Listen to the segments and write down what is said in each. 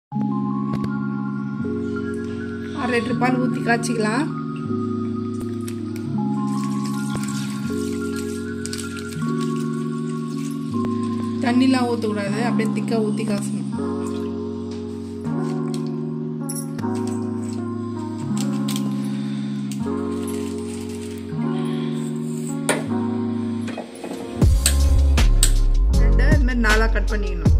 அரை லிட்டர் பால் ஊற்றி காய்ச்சிக்கலாம் தண்ணிலாம் ஊற்றக்கூடாது அப்படியே திக்காக ஊற்றி காசணும் ரெண்டை இது மாதிரி நாலாக கட் பண்ணிக்கணும்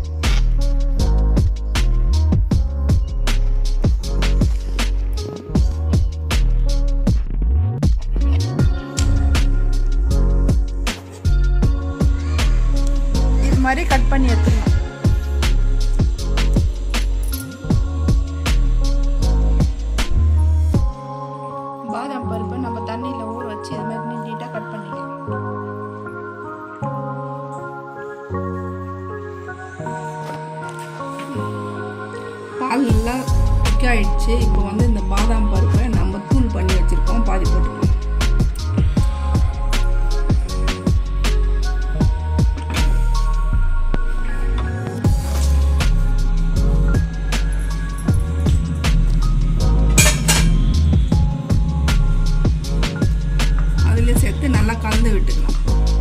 இது மாதிரி கட் பண்ணி எடுத்துக்கணும் பாதாம் பருப்பை நம்ம தண்ணியில் ஊற வச்சு இது மாதிரி நீட்டாக கட் பண்ணிக்கலாம் பால் நல்லா திக் ஆயிடுச்சு இப்போ வந்து இந்த பாதாம் பருப்பை நம்ம தூள் பண்ணி வச்சுருக்கோம் பாதி போட்டுக்கலாம் அதில் சேர்த்து நல்லா கலந்து விட்டுக்கலாம்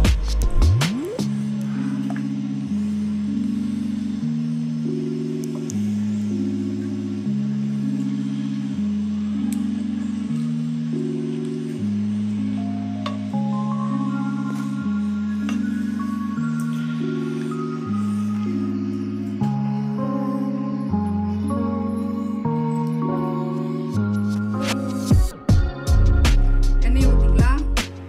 எண்ணெய் ஊற்றிக்கலாம்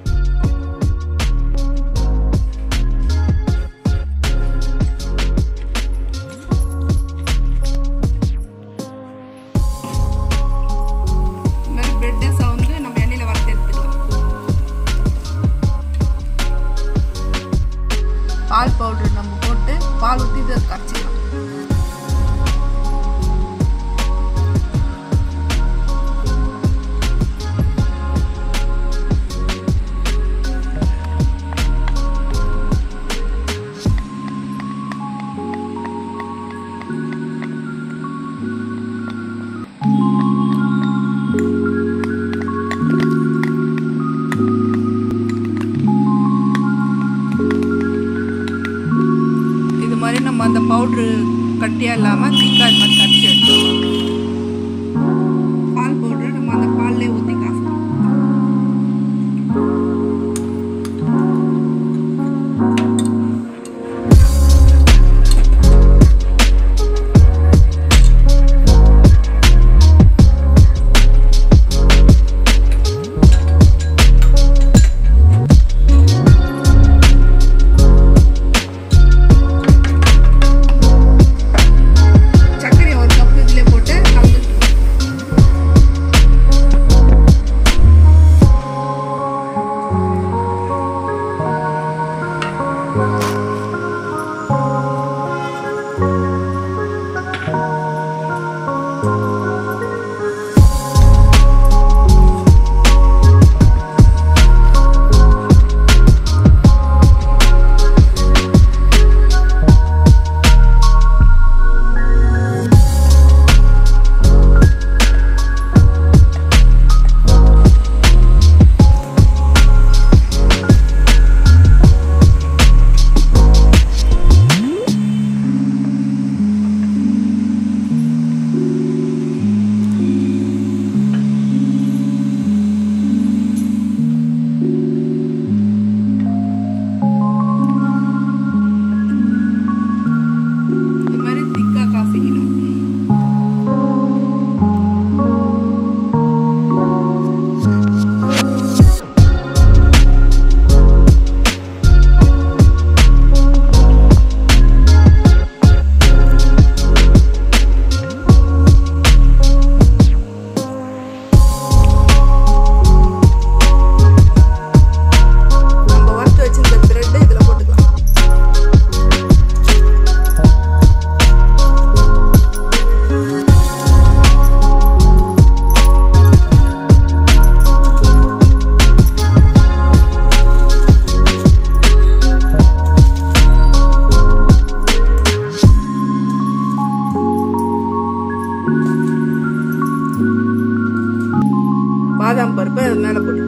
இந்த மாதிரி பிரெட்டை வந்து நம்ம எண்ணெயில் வறுத்து எடுத்துக்கலாம் பால் பவுடர் நம்ம போட்டு பால் ஊற்றி இதை கரைச்சிக்கலாம் இது மாதிரி நம்ம அந்த பவுட்ரு கட்டியாக இல்லாமல் திக்காக இது மாதிரி கரைச்சி எடுத்துக்கலாம் பால் பவுட்ரு நம்ம அந்த பால்லே ஊற்றி காசணும் பாதாம் பருப்பை அது மேலே போட்டு